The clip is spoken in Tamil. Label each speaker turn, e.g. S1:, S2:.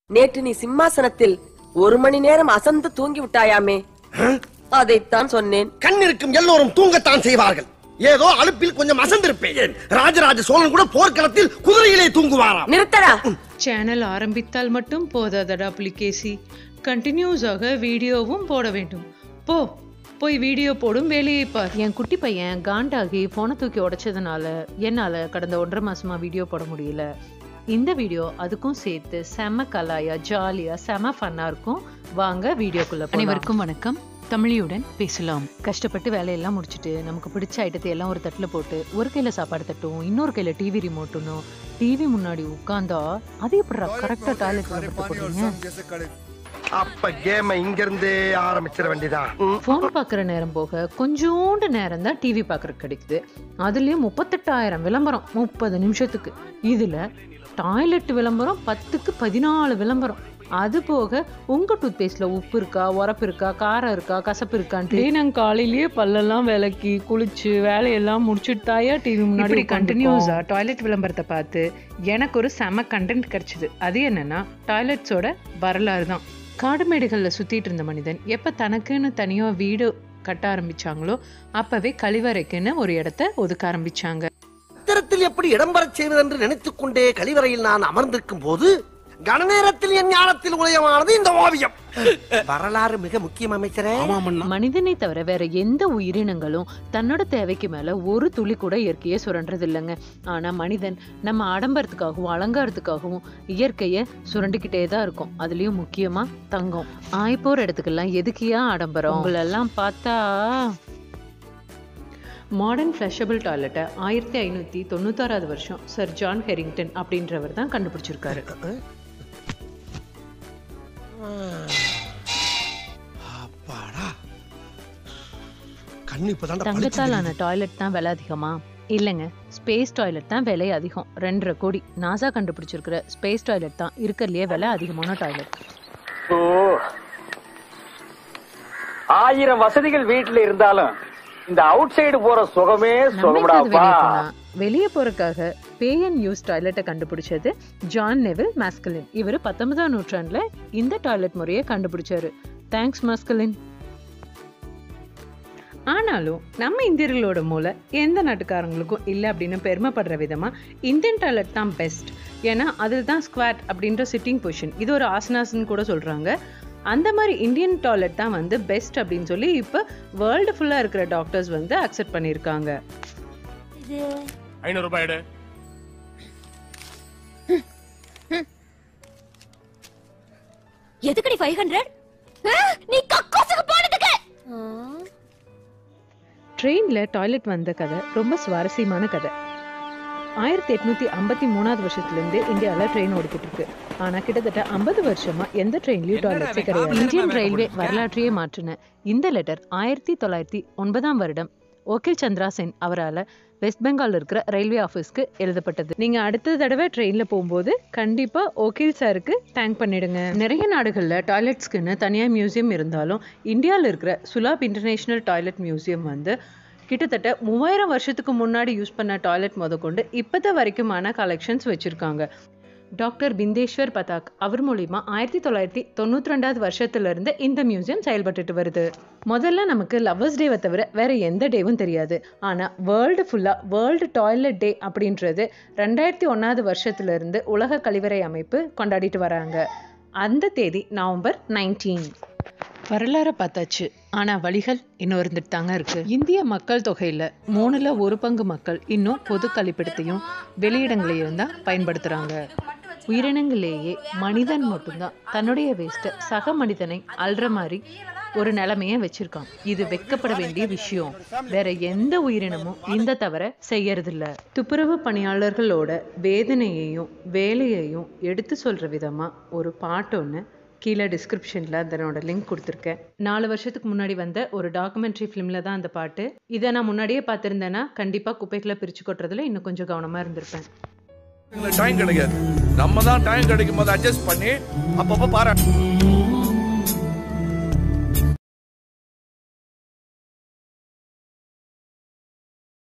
S1: நேற்று நீ சிம்மாசனத்தில் ஒரு மணி நேரம் அசந்து தூங்கி விட்டாயாமே அதைத்தான் சொன்னேன்
S2: கண் இருக்கும் எல்லோரும் தூங்கத்தான் செய்வார்கள் ஏதோ அலுப்பில் கொஞ்சம் அசந்திருப்பேன் ராஜராஜ சோழன் கூட போர்க்களத்தில் குதிரையிலே தூங்குவாராம்
S1: நிறுத்தடா
S3: சேனல் ஆரம்பித்தால் மட்டும் போதாதடா புலிகேசி கண்டினியூஸாக வீடியோவும் போட வேண்டும் போ போய் வீடியோ போடும் வேலையை பார்
S4: என் குட்டி பையன் காண்டாகி போனை தூக்கி உடைச்சதுனால என்னால கடந்த ஒன்றரை மாசமா வீடியோ போட முடியல இந்த வீடியோ அதுக்கும் சேர்த்து செம கலாயா ஜாலியா செம ஃபன்னா இருக்கும் வாங்க வீடியோக்குள்ள அனைவருக்கும் வணக்கம் தமிழியுடன் பேசலாம் கஷ்டப்பட்டு வேலையெல்லாம் முடிச்சுட்டு நமக்கு பிடிச்ச ஐட்டத்தை எல்லாம் ஒரு தட்டுல போட்டு ஒரு கையில சாப்பாடு தட்டும் இன்னொரு கையில டிவி ரிமோட்டுனும் டிவி முன்னாடி உட்கார்ந்தா அது எப்படி கரெக்டா டாய்லெட் போடுறீங்க
S2: அப்ப கேம இங்க இருந்தே ஆரம்பிச்சிட வேண்டியதான்
S4: ஃபோன் பார்க்குற நேரம் போக கொஞ்சோண்டு நேரம் தான் டிவி பார்க்குறக்கு கிடைக்குது அதுலேயும் முப்பத்தெட்டாயிரம் விளம்பரம் முப்பது நிமிஷத்துக்கு இதில் டாய்லெட் விளம்பரம் பத்துக்கு பதினாலு விளம்பரம் அது போக உங்க டூத்பேஸ்ட்ல உப்பு இருக்கா உரப்பு இருக்கா காரம் இருக்கா கசப்பு இருக்கான்ட்டு
S3: நாங்கள் காலையிலேயே பல்லெல்லாம் விளக்கி குளிச்சு வேலையெல்லாம் முடிச்சுட்டு தாயா டிவி முன்னாடி
S4: இப்படி
S3: கண்டினியூஸா டாய்லெட் விளம்பரத்தை பார்த்து எனக்கு ஒரு செம கண்டென்ட் கிடைச்சது அது என்னன்னா டாய்லெட்ஸோட வரலாறு தான் காடுமேடுகளில் சுத்திட்டு இருந்த மனிதன் எப்ப தனக்குன்னு தனியா வீடு கட்ட ஆரம்பிச்சாங்களோ அப்பவே கழிவறைக்குன்னு ஒரு இடத்த ஒதுக்க ஆரம்பிச்சாங்க
S2: உத்தரத்தில் எப்படி இடம்பெறச் செய்வது என்று நினைத்துக் கொண்டே கழிவறையில் நான் அமர்ந்திருக்கும் போது கனநேரத்தில் என் ஞானத்தில் உதயமானது இந்த ஓவியம் வரலாறு மிக முக்கியம் அமைச்சரே
S4: மனிதனை தவிர வேற எந்த உயிரினங்களும் தன்னோட தேவைக்கு மேல ஒரு துளி கூட இயற்கையை சுரண்டுறது இல்லைங்க ஆனா மனிதன் நம்ம ஆடம்பரத்துக்காகவும் அலங்காரத்துக்காகவும் இயற்கையை சுரண்டிக்கிட்டே தான் இருக்கும் அதுலயும் முக்கியமா தங்கம் ஆய்ப்போர் இடத்துக்கெல்லாம் எதுக்கியா ஆடம்பரம் உங்களெல்லாம் பார்த்தா மாடர்ன் ஃப்ளஷபிள் டாய்லெட்டை ஆயிரத்தி ஐநூற்றி தொண்ணூத்தாறாவது வருஷம் சர் ஜான் ஹெரிங்டன் அப்படின்றவர் தான் கண்டுபிடிச்சிருக்காரு
S2: அப்பாடா கண்ணு இப்பதான்
S4: தங்கத்தால் ஆன டாய்லெட் தான் விலை அதிகமா இல்லைங்க ஸ்பேஸ் டாய்லெட் தான் விலை அதிகம் ரெண்டரை கோடி நாசா கண்டுபிடிச்சிருக்கிற ஸ்பேஸ் டாய்லெட் தான் இருக்கிறதுலே விலை அதிகமான டாய்லெட்
S5: ஓ ஆயிரம் வசதிகள் வீட்டுல இருந்தாலும் இந்த அவுட் சைடு போற சுகமே சுகம்டாப்பா
S4: வெளியே போறதுக்காக பேயன் யூஸ் டாய்லெட்டை கண்டுபிடிச்சது ஜான் நெவில் மாஸ்கலின் இவர் பத்தொன்பதாம் நூற்றாண்டுல இந்த டாய்லெட் முறையை கண்டுபிடிச்சாரு தேங்க்ஸ் மாஸ்கலின்
S3: ஆனாலும் நம்ம இந்தியர்களோட மூளை எந்த நாட்டுக்காரங்களுக்கும் இல்லை அப்படின்னு பெருமைப்படுற விதமா இந்தியன் டாய்லெட் தான் பெஸ்ட் ஏன்னா அதில் தான் ஸ்குவாட் அப்படின்ற சிட்டிங் பொசிஷன் இது ஒரு ஆசனாஸ்ன்னு கூட சொல்றாங்க அந்த மாதிரி இந்தியன் டாய்லெட் தான் வந்து பெஸ்ட் அப்படின்னு சொல்லி இப்போ வேர்ல்டு ஃபுல்லாக இருக்கிற டாக்டர்ஸ் வந்து அக்செப்ட் பண்ணியிருக்காங்க
S6: ஐநூறு ரூபாய் எடு
S7: எதுக்குடி ஃபைவ் ஹண்ட்ரட் நீ கக்கோசுக்கு போனதுக்கு
S4: ட்ரெயின்ல டாய்லெட் வந்த கதை ரொம்ப சுவாரஸ்யமான கதை ஆயிரத்தி எட்நூத்தி ஐம்பத்தி மூணாவது வருஷத்துல இந்தியால ட்ரெயின் ஓடிக்கிட்டு இருக்கு ஆனா கிட்டத்தட்ட ஐம்பது வருஷமா எந்த ட்ரெயின்லயும் டாய்லெட்ஸே கிடையாது இந்தியன் ரயில்வே வரலாற்றையே மாற்றின இந்த லெட்டர் ஆயிரத்தி தொள்ளாயிரத்தி ஒன்பதாம் வருடம் ஓகில் சந்திரா சென் அவரால வெஸ்ட் பெங்கால் இருக்கிற ரயில்வே ஆஃபீஸ்க்கு எழுதப்பட்டது நீங்க அடுத்த தடவை ட்ரெயின்ல போகும்போது கண்டிப்பா ஓகில் சாருக்கு தேங்க் பண்ணிடுங்க நிறைய நாடுகள்ல டாய்லெட்ஸ்க்குன்னு தனியா மியூசியம் இருந்தாலும் இந்தியாவில் இருக்கிற சுலாப் இன்டர்நேஷனல் டாய்லெட் மியூசியம் வந்து கிட்டத்தட்ட மூவாயிரம் வருஷத்துக்கு முன்னாடி யூஸ் பண்ண டாய்லெட் முதற்கொண்டு இப்போத்த வரைக்குமான கலெக்ஷன்ஸ் வச்சிருக்காங்க டாக்டர் பிந்தேஸ்வர் பதாக் அவர் மூலியமா ஆயிரத்தி தொள்ளாயிரத்தி தொண்ணூத்தி ரெண்டாவது வருஷத்துல இருந்து இந்த மியூசியம் செயல்பட்டுட்டு வருது முதல்ல நமக்கு லவ்வர்ஸ் டேவை தவிர வேற எந்த டேவும் தெரியாது ஆனா வேர்ல்டு ஃபுல்லா வேர்ல்டு டாய்லெட் டே அப்படின்றது ரெண்டாயிரத்தி ஒன்னாவது வருஷத்துல இருந்து உலக கழிவறை அமைப்பு கொண்டாடிட்டு வராங்க அந்த தேதி நவம்பர் நைன்டீன் வரலாறை பார்த்தாச்சு ஆனா வழிகள் இன்னும் இருந்துட்டு தாங்க இருக்கு இந்திய மக்கள் தொகையில மூணுல ஒரு பங்கு மக்கள் இன்னும் பொது கழிப்பிடத்தையும் வெளியிடங்களையும் தான் பயன்படுத்துறாங்க உயிரினங்களேயே மனிதன் மட்டும்தான் தன்னுடைய வேஸ்ட்டை சக மனிதனை அல்ற மாதிரி ஒரு நிலைமைய வச்சிருக்கான் இது வெக்கப்பட வேண்டிய விஷயம் வேற எந்த உயிரினமும் இந்த தவிர செய்யறதில்ல துப்புரவு பணியாளர்களோட வேதனையையும் வேலையையும் எடுத்து சொல்ற விதமா ஒரு பாட்டு ஒன்று கீழே டிஸ்கிரிப்ஷனில் அதனோட லிங்க் கொடுத்துருக்கேன் நாலு வருஷத்துக்கு முன்னாடி வந்த ஒரு டாக்குமெண்ட்ரி ஃபிலிமில் தான் அந்த பாட்டு இதை நான் முன்னாடியே பார்த்துருந்தேன்னா கண்டிப்பாக குப்பைகளை பிரித்து கொட்டுறதுல இன்னும் கொஞ்சம் கவனமாக இருந்திருப்பேன்
S6: டைம் கிடைக்காது நம்ம தான் டைம் கிடைக்கும் போது அட்ஜஸ்ட் பண்ணி அப்பப்போ பாரு